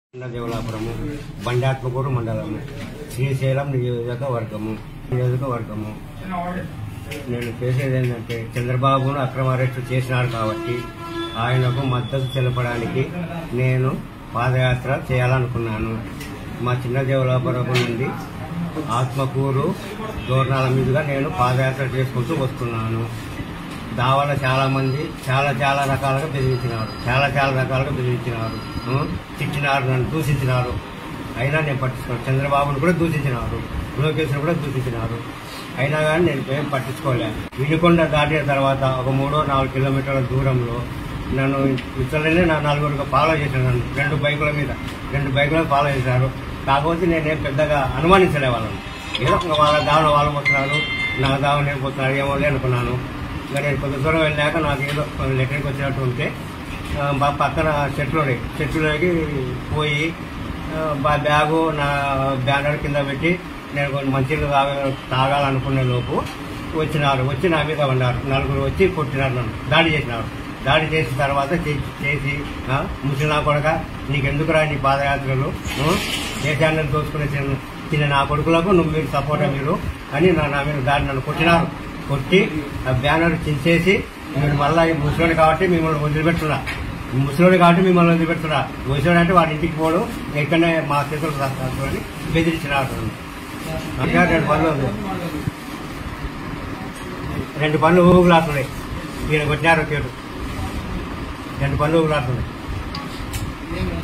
దేవలాపురము బండాత్మకూరు మండలము శ్రీశైలం నియోజకవర్గము నియోజకవర్గము నేను చేసేది ఏంటంటే చంద్రబాబును అక్రమ అరెస్టు చేసినారు కాబట్టి ఆయనకు మద్దతు తెలపడానికి నేను పాదయాత్ర చేయాలనుకున్నాను మా చిన్న దేవలాపురం నుండి ఆత్మకూరు దూరణాల మీదుగా నేను పాదయాత్ర చేసుకుంటూ వస్తున్నాను దావాలో చాలా మంది చాలా చాలా రకాలుగా బెదిరించినారు చాలా చాలా రకాలుగా బెదిరించినారు ఉం? తిట్టినారు నన్ను దూషించినారు అయినా నేను పట్టించుకోను చంద్రబాబును కూడా దూషించినారు లోకేష్ను కూడా దూషించినారు అయినా కానీ నేను ఏం పట్టించుకోలే వినుకొండ దాటిన తర్వాత ఒక మూడో నాలుగు కిలోమీటర్ల దూరంలో నన్ను ఇతరులనే నా నలుగురికి ఫాలో చేశాను నన్ను రెండు బైకుల మీద రెండు బైకుల ఫాలో చేశారు కాకపోతే నేనేం పెద్దగా అనుమానించలే వాళ్ళని ఏదో ఇంకా వాళ్ళ దావన వాళ్ళు పోతున్నారు నా దావన నేను పోతున్నారు ఏమో లే అనుకున్నాను ఇంకా నేను కొంత దూరం వెళ్ళాక నాకు ఏదో లెటర్కి వచ్చినట్టు ఉంటే ఆ, మా పక్కన చెట్లు ఉన్నాయి చెట్లులోకి పోయి ఆ, మా బ్యాగు నా బ్యానర్ కింద పెట్టి నేను కొన్ని మంచిలు తాగ తాగాలనుకునే లోపు వచ్చినారు వచ్చి నా మీద ఉన్నారు నలుగురు వచ్చి కొట్టినారు నన్ను దాడి చేసినారు దాడి చేసిన తర్వాత చే- చేసి ఆ, ముసలి నా కొడక నీకెందుకురా నీ పాదయాత్రలు ఆ, దేశాన్ని దోచుకునే తిన్న- తిన్న నా కొడుకులకు నువ్వు మీరు సపోర్ట్ మీరు అని నా నా మీద దాడి నన్ను కొట్టినారు కొట్టి ఆ బ్యానర్ చించేసి మీరు మళ్ళీ ముసలోడు కాబట్టి మిమ్మల్ని వదిలిపెట్టున్నా ముసలోడు కాబట్టి మిమ్మల్ని వదిలిపెట్టున్నా ముసలోడు అంటే వాడి ఇంటికి పోవడం ఎక్కడనే మా చేతులు రాస్తారని బెదిరించినారు ఇంకా రెండు పనులు ఉంది. రెండు పనులు ఊగులాడుతున్నాయి ఈయన కొట్టినారు కేటు రెండు పనులు ఊగులాడుతున్నాయి